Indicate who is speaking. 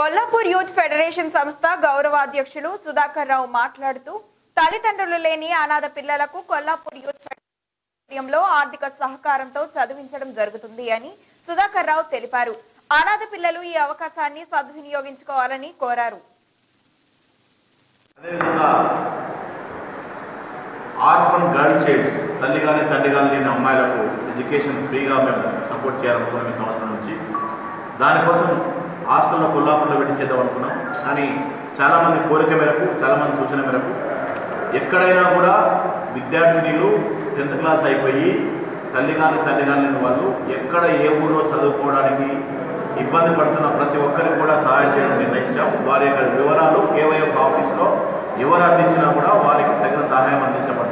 Speaker 1: Kollapur youth federation సంస్థ గౌరవాధ్యక్షులు సుధాకర్ రావు మాట్లాడుతూ తల్లిదండ్రులు లేని అనాథ పిల్లలకు కొల్లాపూర్ యూత్ ఫెడరేషన్లో ఆర్థిక సహకారంతో చదివించడం జరుగుతుంది అని సుధాకర్ రావు తెలిపారు అనాథ పిల్లలు ఈ అవకాశాన్ని సద్వినియోగించుకోవాలని కోరారు
Speaker 2: అదేవిధంగా ఆర్బన్ గర్ల్ చైల్డ్స్ తల్లి కానీ తండ్రి కానీ లేని అమ్మాయిలకు ఎడ్యుకేషన్ ఫ్రీగా మేము సపోర్ట్ చేయాలనుకున్నాం ఈ సంవత్సరం నుంచి దానికోసం హాస్టల్లో కొల్లాపూర్లో పెట్టి చేద్దాం అనుకున్నాం కానీ చాలామంది కోరిక మేరకు చాలామంది సూచన మేరకు ఎక్కడైనా కూడా విద్యార్థినిలు టెన్త్ క్లాస్ అయిపోయి తల్లి కానీ తండ్రి కానీ లేని వాళ్ళు ఎక్కడ ఏ ఊళ్ళో చదువుకోవడానికి ఇబ్బంది పడుతున్న ప్రతి ఒక్కరికి కూడా సహాయం చేయడం నిర్ణయించాం వారి యొక్క వివరాలు కేవైఎఫ్ ఆఫీస్లో ఎవరు అందించినా కూడా వారికి తగిన సహాయం అందించబడుతుంది